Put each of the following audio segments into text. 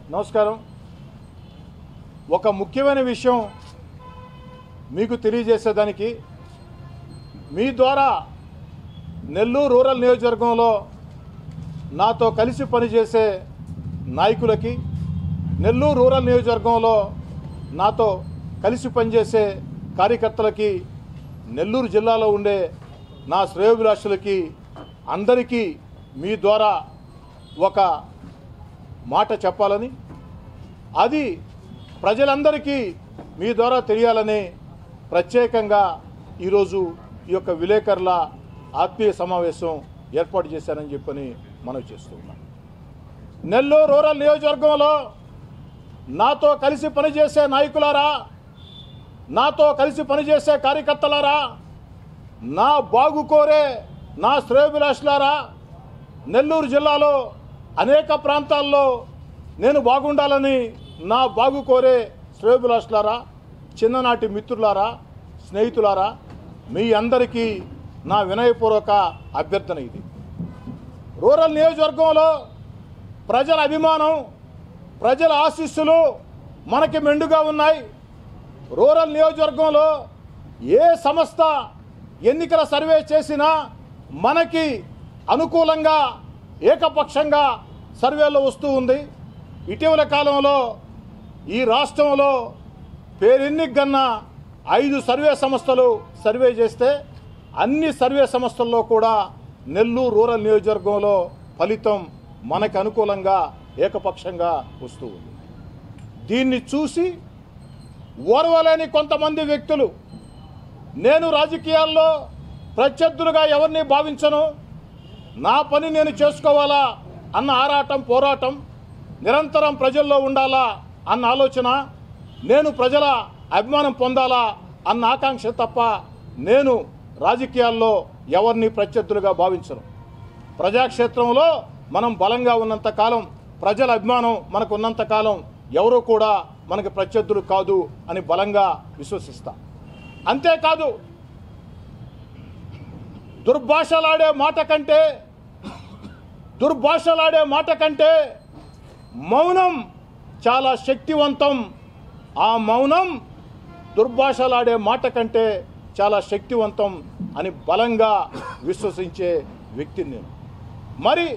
నమస్కారం ఒక ముఖ్యమైన విషయం మీకు తెలియజేసేదానికి మీ ద్వారా నెల్లూరు రూరల్ నియోజకవర్గంలో నాతో కలిసి పనిచేసే నాయకులకి నెల్లూరు రూరల్ నియోజకవర్గంలో నాతో కలిసి పనిచేసే కార్యకర్తలకి నెల్లూరు జిల్లాలో ఉండే నా శ్రేయోభిలాషులకి అందరికీ మీ ద్వారా ఒక మాట చెప్పాలని అది ప్రజలందరికీ మీ ద్వారా తెలియాలని ప్రత్యేకంగా ఈరోజు ఈ యొక్క విలేకరుల ఆత్మీయ సమావేశం ఏర్పాటు చేశానని చెప్పని మనం చేస్తున్నాం నెల్లూరు రూరల్ నియోజకవర్గంలో నాతో కలిసి పనిచేసే నాయకులారా నాతో కలిసి పనిచేసే కార్యకర్తలారా నా బాగు కోరే నా శ్రేయోభిలాషులారా నెల్లూరు జిల్లాలో అనేక ప్రాంతాల్లో నేను బాగుండాలని నా బాగు కోరే శ్రేయోభిలాషులారా చిన్ననాటి మిత్రులారా స్నేహితులారా మీ అందరికీ నా వినయపూర్వక అభ్యర్థన ఇది రూరల్ నియోజకవర్గంలో ప్రజల అభిమానం ప్రజల ఆశీస్సులు మనకి మెండుగా ఉన్నాయి రూరల్ నియోజకవర్గంలో ఏ సంస్థ ఎన్నికల సర్వే చేసినా మనకి అనుకూలంగా ఏకపక్షంగా సర్వేలో వస్తూ ఉంది ఇటీవల కాలంలో ఈ రాష్ట్రంలో పేరెన్నికన్నా ఐదు సర్వే సంస్థలు సర్వే చేస్తే అన్ని సర్వే సంస్థల్లో కూడా నెల్లూరు రూరల్ నియోజకవర్గంలో ఫలితం మనకు అనుకూలంగా ఏకపక్షంగా వస్తూ ఉంది దీన్ని చూసి ఓర్వలేని కొంతమంది వ్యక్తులు నేను రాజకీయాల్లో ప్రత్యర్థులుగా ఎవరిని భావించను నా పని నేను చేసుకోవాలా అన్న ఆరాటం పోరాటం నిరంతరం ప్రజల్లో ఉండాలా అన్న ఆలోచన నేను ప్రజల అభిమానం పొందాలా అన్న ఆకాంక్ష తప్ప నేను రాజకీయాల్లో ఎవరిని ప్రత్యర్థులుగా భావించను ప్రజాక్షేత్రంలో మనం బలంగా ఉన్నంత కాలం ప్రజల అభిమానం మనకు ఉన్నంత కాలం ఎవరు కూడా మనకి ప్రత్యర్థులు కాదు అని బలంగా విశ్వసిస్తా అంతేకాదు దుర్భాషలాడే మాట కంటే దుర్భాషలాడే మాట కంటే మౌనం చాలా శక్తివంతం ఆ మౌనం దుర్భాషలాడే మాట కంటే చాలా శక్తివంతం అని బలంగా విశ్వసించే వ్యక్తిని నేను మరి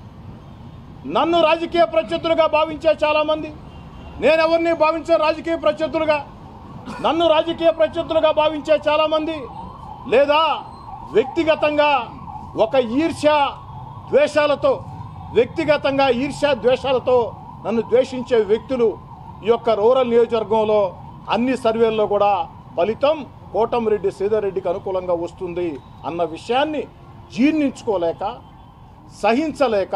నన్ను రాజకీయ ప్రత్యర్థులుగా భావించే చాలామంది నేను ఎవరిని భావించే రాజకీయ ప్రత్యర్థులుగా నన్ను రాజకీయ ప్రత్యర్థులుగా భావించే చాలామంది లేదా వ్యక్తిగతంగా ఒక ఈర్ష్య ద్వేషాలతో వ్యక్తిగతంగా ఈర్ష్య ద్వేషాలతో నన్ను ద్వేషించే వ్యక్తులు ఈ యొక్క రూరల్ నియోజకవర్గంలో అన్ని సర్వేల్లో కూడా ఫలితం కోటమిరెడ్డి శ్రీధర్రెడ్డికి అనుకూలంగా వస్తుంది అన్న విషయాన్ని జీర్ణించుకోలేక సహించలేక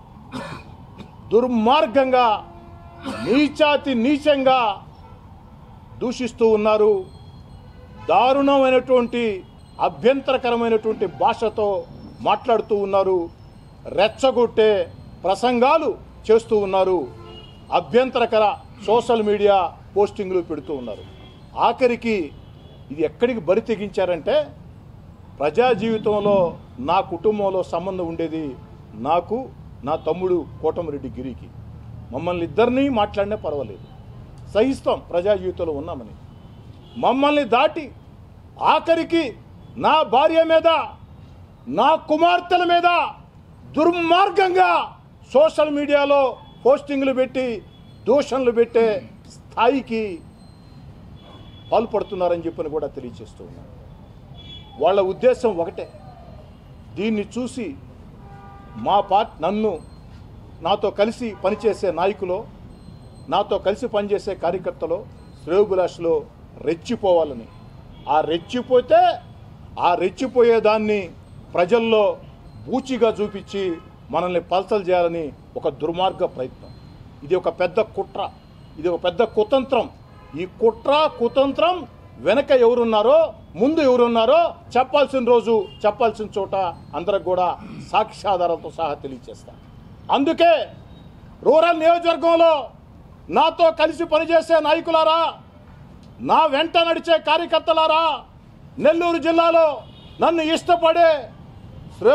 దుర్మార్గంగా నీచాతి నీచంగా దూషిస్తూ ఉన్నారు దారుణమైనటువంటి అభ్యంతరకరమైనటువంటి భాషతో మాట్లాడుతూ ఉన్నారు రెచ్చగొట్టే ప్రసంగాలు చేస్తూ ఉన్నారు అభ్యంతరకర సోషల్ మీడియా పోస్టింగ్లు పెడుతూ ఉన్నారు ఆఖరికి ఇది ఎక్కడికి బరి తెగించారంటే ప్రజా జీవితంలో నా కుటుంబంలో సంబంధం ఉండేది నాకు నా తమ్ముడు కోటమిరెడ్డి గిరికి మమ్మల్ని ఇద్దరినీ మాట్లాడినా పర్వాలేదు సహిస్తాం ప్రజా జీవితంలో ఉన్నామని మమ్మల్ని దాటి ఆఖరికి నా భార్య మీద నా కుమార్తెల మీద దుర్మార్గంగా సోషల్ మీడియాలో పోస్టింగ్లు పెట్టి దూషణలు పెట్టే స్థాయికి పాల్పడుతున్నారని చెప్పని కూడా తెలియజేస్తూ ఉన్నాను వాళ్ళ ఉద్దేశం ఒకటే దీన్ని చూసి మా పార్టీ నన్ను నాతో కలిసి పనిచేసే నాయకులు నాతో కలిసి పనిచేసే కార్యకర్తలు శ్రేయోభిలాషులు రెచ్చిపోవాలని ఆ రెచ్చిపోతే ఆ రెచ్చిపోయేదాన్ని ప్రజల్లో బూచిగా చూపించి మనల్ని పల్సలు చేయాలని ఒక దుర్మార్గ ప్రయత్నం ఇది ఒక పెద్ద కుట్ర ఇది ఒక పెద్ద కుతంత్రం ఈ కుట్ర కుతంత్రం వెనక ఎవరున్నారో ముందు ఎవరున్నారో చెప్పాల్సిన రోజు చెప్పాల్సిన చోట అందరికి కూడా సాక్ష్యాధారాలతో సహా తెలియజేస్తా అందుకే రూరల్ నియోజకవర్గంలో నాతో కలిసి పనిచేసే నాయకులారా నా వెంట నడిచే కార్యకర్తలారా నెల్లూరు జిల్లాలో నన్ను ఇష్టపడే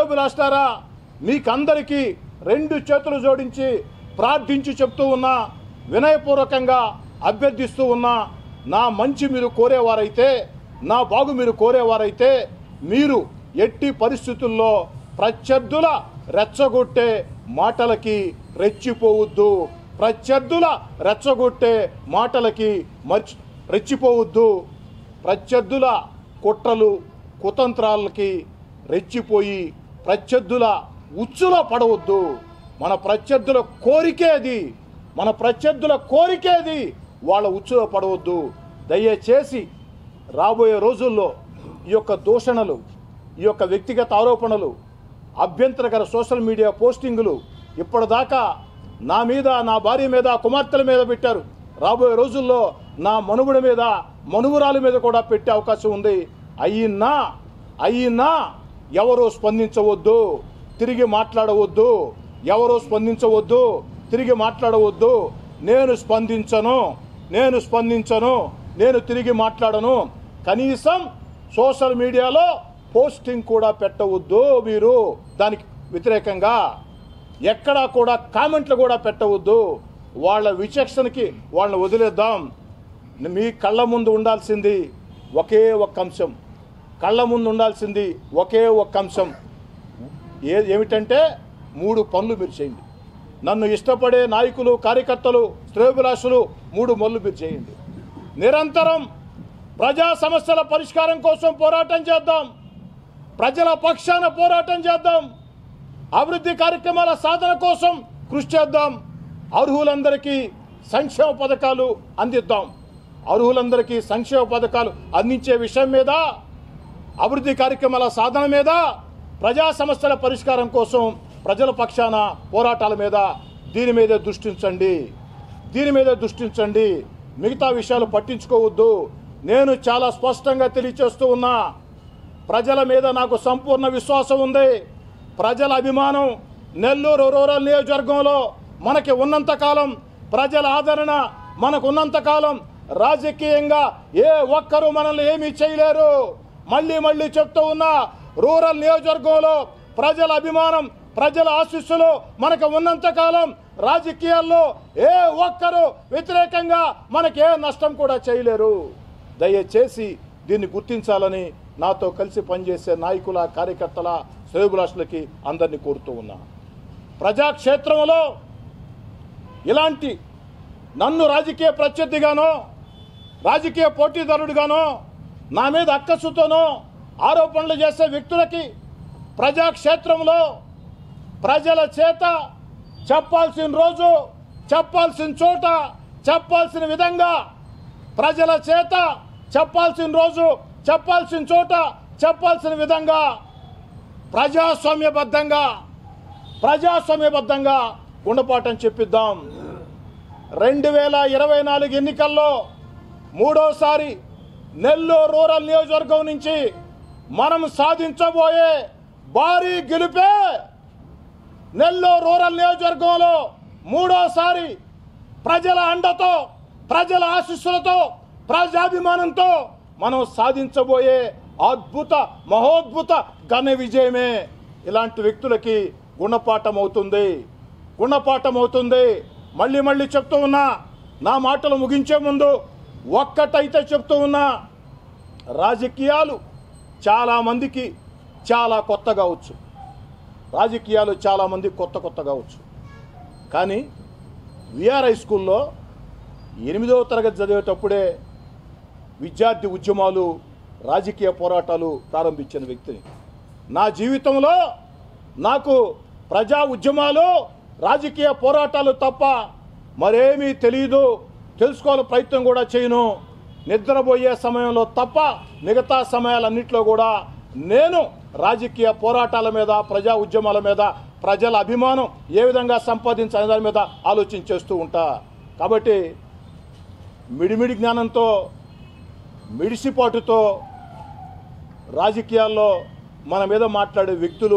శ్రేయోభిలాషారా మీకందరికీ రెండు చేతులు జోడించి ప్రార్థించి చెప్తూ ఉన్నా వినయపూర్వకంగా అభ్యర్థిస్తూ ఉన్నా నా మంచి మీరు కోరేవారైతే నా బాగు మీరు కోరేవారైతే మీరు ఎట్టి పరిస్థితుల్లో ప్రత్యర్థుల రెచ్చగొట్టే మాటలకి రెచ్చిపోవద్దు ప్రత్యర్థుల రెచ్చగొట్టే మాటలకి మర్చి రెచ్చిపోవద్దు ప్రత్యర్థుల కుట్రలు కుతంత్రాలకి రెచ్చిపోయి ప్రత్యర్థుల ఉచ్చులో పడవద్దు మన ప్రత్యర్థుల కోరికే అది మన ప్రత్యర్థుల కోరికే అది వాళ్ళ ఉచ్చులో పడవద్దు దయచేసి రాబోయే రోజుల్లో ఈ యొక్క దూషణలు ఈ యొక్క వ్యక్తిగత ఆరోపణలు అభ్యంతరకర సోషల్ మీడియా పోస్టింగులు ఇప్పటిదాకా నా మీద నా భార్య మీద కుమార్తెల మీద పెట్టారు రాబోయే రోజుల్లో నా మనుగుడి మీద మనుగురాల మీద కూడా పెట్టే అవకాశం ఉంది అయ్యిన్నా అయ్యిన్నా ఎవరు స్పందించవద్దు తిరిగి మాట్లాడవద్దు ఎవరు స్పందించవద్దు తిరిగి మాట్లాడవద్దు నేను స్పందించను నేను స్పందించను నేను తిరిగి మాట్లాడను కనీసం సోషల్ మీడియాలో పోస్టింగ్ కూడా పెట్టవద్దు మీరు దానికి వ్యతిరేకంగా ఎక్కడా కూడా కామెంట్లు కూడా పెట్టవద్దు వాళ్ళ విచక్షణకి వాళ్ళని వదిలేద్దాం మీ కళ్ళ ముందు ఉండాల్సింది ఒకే ఒక్క అంశం కళ్ళ ముందు ఉండాల్సింది ఒకే ఒక్క అంశం ఏ ఏమిటంటే మూడు పనులు మీరు చేయండి నన్ను ఇష్టపడే నాయకులు కార్యకర్తలు శ్రేయోభిలాషులు మూడు మనులు మీరు చేయండి నిరంతరం ప్రజా సమస్యల పరిష్కారం కోసం పోరాటం చేద్దాం ప్రజల పక్షాన పోరాటం చేద్దాం అభివృద్ధి కార్యక్రమాల సాధన కోసం కృషి చేద్దాం అర్హులందరికీ సంక్షేమ పథకాలు అందిద్దాం అర్హులందరికీ సంక్షేమ పథకాలు అందించే విషయం మీద అభివృద్ధి కార్యక్రమాల సాధన మీద ప్రజా సమస్యల పరిష్కారం కోసం ప్రజల పక్షాన పోరాటాల మీద దీని మీదే దృష్టించండి దీని మీదే దృష్టించండి మిగతా విషయాలు పట్టించుకోవద్దు నేను చాలా స్పష్టంగా తెలియచేస్తూ ఉన్నా ప్రజల మీద నాకు సంపూర్ణ విశ్వాసం ఉంది ప్రజల అభిమానం నెల్లూరు రూరల్ నియోజకవర్గంలో మనకి ఉన్నంత కాలం ప్రజల ఆదరణ మనకు ఉన్నంత కాలం రాజకీయంగా ఏ ఒక్కరూ మనల్ని ఏమీ చేయలేరు మళ్ళీ మళ్ళీ చెప్తూ ఉన్నా రూరల్ నియోజకవర్గంలో ప్రజల అభిమానం ప్రజల ఆశీస్సులు మనకు ఉన్నంత కాలం రాజకీయాల్లో ఏ ఒక్కరు వ్యతిరేకంగా మనకి ఏ నష్టం కూడా చేయలేరు దయచేసి దీన్ని గుర్తించాలని నాతో కలిసి పనిచేసే నాయకుల కార్యకర్తల శ్రేయోభిలాషులకి అందరినీ కోరుతూ ఉన్నా ప్రజాక్షేత్రంలో ఇలాంటి నన్ను రాజకీయ ప్రత్యర్థిగానో రాజకీయ పోటీదారుడిగానో నా మీద అక్కసుతోనో ఆరోపణలు చేసే వ్యక్తులకి ప్రజాక్షేత్రంలో ప్రజల చేత చెప్పాల్సిన రోజు చెప్పాల్సిన చోట చెప్పాల్సిన విధంగా ప్రజల చేత చెప్పాల్సిన రోజు చెప్పాల్సిన చోట చెప్పాల్సిన విధంగా ప్రజాస్వామ్యబద్ధంగా ప్రజాస్వామ్యబద్ధంగా గుణపాఠం చెప్పిద్దాం రెండు వేల ఇరవై నాలుగు ఎన్నికల్లో మూడోసారి నెల్లూరు రూరల్ నియోజకవర్గం నుంచి మనం సాధించబోయే భారీ గెలుపే నెల్లూరు రూరల్ నియోజకవర్గంలో మూడోసారి ప్రజల అండతో ప్రజల ఆశీస్సులతో ప్రజాభిమానంతో మనం సాధించబోయే అద్భుత మహోద్భుత ఘన విజయమే ఇలాంటి వ్యక్తులకి గుణపాఠం అవుతుంది గుణపాఠం అవుతుంది మళ్ళీ మళ్ళీ చెప్తూ ఉన్నా నా మాటలు ముగించే ముందు ఒక్కటైతే చెప్తూ ఉన్నా రాజకీయాలు చాలామందికి చాలా కొత్త కావచ్చు రాజకీయాలు చాలామంది కొత్త కొత్త కావచ్చు కానీ విఆర్ హై స్కూల్లో ఎనిమిదవ తరగతి చదివేటప్పుడే విద్యార్థి ఉద్యమాలు రాజకీయ పోరాటాలు ప్రారంభించిన వ్యక్తిని నా జీవితంలో నాకు ప్రజా ఉద్యమాలు రాజకీయ పోరాటాలు తప్ప మరేమీ తెలియదు తెలుసుకోవాలని ప్రయత్నం కూడా చేయను నిద్రపోయే సమయంలో తప్ప మిగతా సమయాలన్నింటిలో కూడా నేను రాజకీయ పోరాటాల మీద ప్రజా ఉద్యమాల మీద ప్రజల అభిమానం ఏ విధంగా సంపాదించాలనే దాని మీద ఆలోచన చేస్తూ ఉంటా కాబట్టి మిడిమిడి జ్ఞానంతో మిడిసిపాటుతో రాజకీయాల్లో మన మీద మాట్లాడే వ్యక్తులు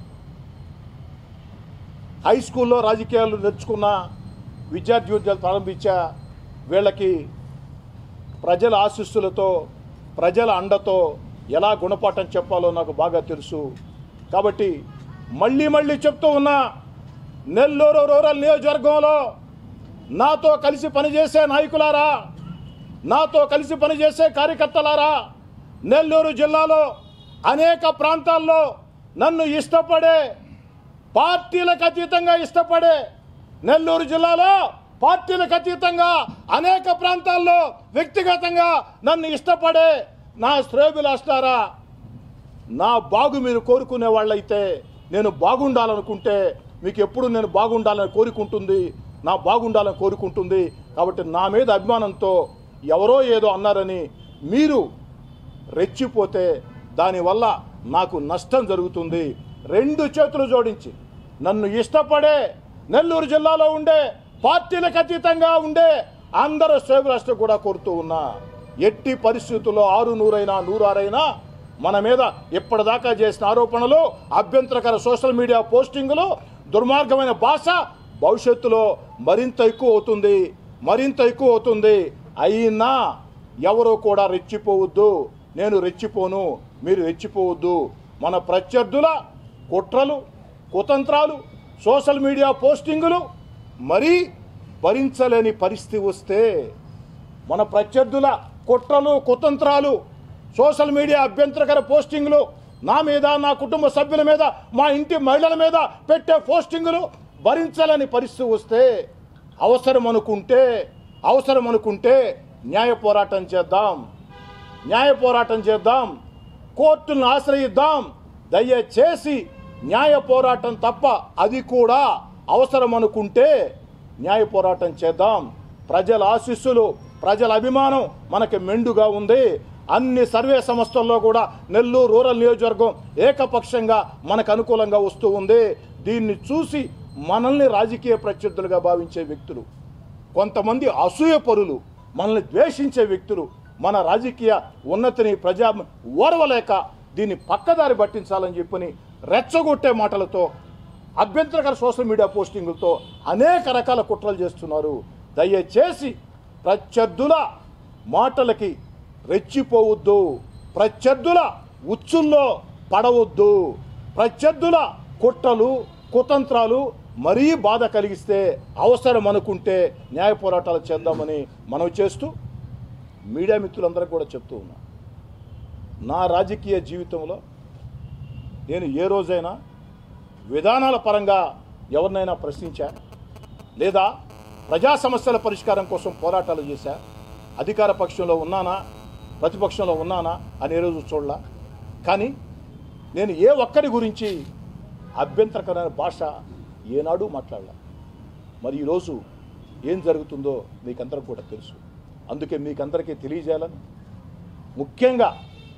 హై స్కూల్లో రాజకీయాలు నేర్చుకున్న విద్యార్థి ఉద్యోగాలు ప్రారంభించా వీళ్ళకి ప్రజల ఆశీస్సులతో ప్రజల అండతో ఎలా గుణపాఠం చెప్పాలో నాకు బాగా తెలుసు కాబట్టి మళ్ళీ మళ్ళీ చెప్తూ ఉన్నా నెల్లూరు రూరల్ నియోజకవర్గంలో నాతో కలిసి పనిచేసే నాయకులారా నాతో కలిసి పనిచేసే కార్యకర్తలారా నెల్లూరు జిల్లాలో అనేక ప్రాంతాల్లో నన్ను ఇష్టపడే పార్టీలకు అతీతంగా ఇష్టపడే నెల్లూరు జిల్లాలో పార్టీలకు అతీతంగా అనేక ప్రాంతాల్లో వ్యక్తిగతంగా నన్ను ఇష్టపడే నా శ్రేబులాస్తారా నా బాగు మీరు కోరుకునే వాళ్ళైతే నేను బాగుండాలనుకుంటే మీకు ఎప్పుడు నేను బాగుండాలని కోరుకుంటుంది నా బాగుండాలని కోరుకుంటుంది కాబట్టి నా మీద అభిమానంతో ఎవరో ఏదో అన్నారని మీరు రెచ్చిపోతే దానివల్ల నాకు నష్టం జరుగుతుంది రెండు చేతులు జోడించి నన్ను ఇష్టపడే నెల్లూరు జిల్లాలో ఉండే పార్టీలకు అతీతంగా ఉండే అందరూ శ్రేబురాష్ట్ర కూడా కోరుతూ ఉన్నా ఎట్టి పరిస్థితుల్లో ఆరు నూరైనా నూరారైనా మన మీద ఇప్పటిదాకా చేసిన ఆరోపణలు అభ్యంతరకర సోషల్ మీడియా పోస్టింగులు దుర్మార్గమైన భాష భవిష్యత్తులో మరింత ఎక్కువ అవుతుంది మరింత ఎక్కువ అవుతుంది అయినా ఎవరో కూడా రెచ్చిపోవద్దు నేను రెచ్చిపోను మీరు రెచ్చిపోవద్దు మన ప్రత్యర్థుల కుట్రలు కుతంత్రాలు సోషల్ మీడియా పోస్టింగులు మరీ భరించలేని పరిస్థితి వస్తే మన ప్రత్యర్థుల కుట్రలు కుతంత్రాలు సోషల్ మీడియా అభ్యంతరకర పోస్టింగ్లు నా మీద నా కుటుంబ సభ్యుల మీద మా ఇంటి మహిళల మీద పెట్టే పోస్టింగులు భరించాలని పరిస్థితి వస్తే అవసరం అనుకుంటే అవసరం అనుకుంటే న్యాయ పోరాటం చేద్దాం న్యాయ పోరాటం చేద్దాం కోర్టులను ఆశ్రయిద్దాం దయచేసి న్యాయ పోరాటం తప్ప అది కూడా అవసరం అనుకుంటే న్యాయ పోరాటం చేద్దాం ప్రజల ఆశీస్సులు ప్రజల అభిమానం మనకి మెండుగా ఉంది అన్ని సర్వే సంస్థల్లో కూడా నెల్లూరు రూరల్ నియోజకవర్గం ఏకపక్షంగా మనకు అనుకూలంగా వస్తూ ఉంది దీన్ని చూసి మనల్ని రాజకీయ ప్రత్యర్థులుగా భావించే వ్యక్తులు కొంతమంది అసూయ పరులు మనల్ని ద్వేషించే వ్యక్తులు మన రాజకీయ ఉన్నతిని ప్రజా ఓర్వలేక దీన్ని పక్కదారి పట్టించాలని చెప్పని రెచ్చగొట్టే మాటలతో అభ్యంతరకర సోషల్ మీడియా పోస్టింగులతో అనేక రకాల కుట్రలు చేస్తున్నారు దయచేసి ప్రత్యర్థుల మాటలకి రెచ్చిపోవద్దు ప్రత్యర్థుల ఉచ్చుల్లో పడవద్దు ప్రత్యర్థుల కుట్రలు కుతంత్రాలు మరీ బాధ కలిగిస్తే అవసరం అనుకుంటే న్యాయ పోరాటాలు చేద్దామని మనవి చేస్తూ మీడియా మిత్రులందరికీ కూడా చెప్తూ ఉన్నా నా రాజకీయ జీవితంలో నేను ఏ రోజైనా విధానాల పరంగా ఎవరినైనా ప్రశ్నించా లేదా ప్రజా సమస్యల పరిష్కారం కోసం పోరాటాలు చేశా అధికార పక్షంలో ఉన్నానా ప్రతిపక్షంలో ఉన్నానా అని ఏ రోజు చూడలా కానీ నేను ఏ ఒక్కరి గురించి అభ్యంతరకరమైన భాష ఏనాడు మాట్లాడలా మరి ఈరోజు ఏం జరుగుతుందో మీకందరికి కూడా తెలుసు అందుకే మీకందరికీ తెలియజేయాలని ముఖ్యంగా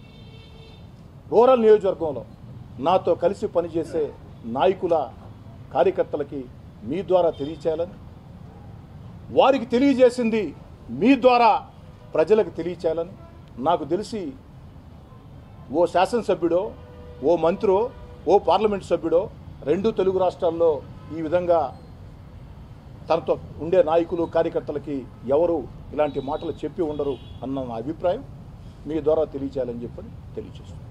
రూరల్ నియోజకవర్గంలో నాతో కలిసి పనిచేసే నాయకుల కార్యకర్తలకి మీ ద్వారా తెలియచేయాలని వారికి తెలియజేసింది మీ ద్వారా ప్రజలకు తెలియచేయాలని నాకు తెలిసి ఓ శాసనసభ్యుడో ఓ మంత్రో ఓ పార్లమెంట్ సభ్యుడో రెండు తెలుగు రాష్ట్రాల్లో ఈ విధంగా తనతో ఉండే నాయకులు కార్యకర్తలకి ఎవరు ఇలాంటి మాటలు చెప్పి ఉండరు అన్న నా అభిప్రాయం మీ ద్వారా తెలియచేయాలని చెప్పని తెలియజేస్తున్నాను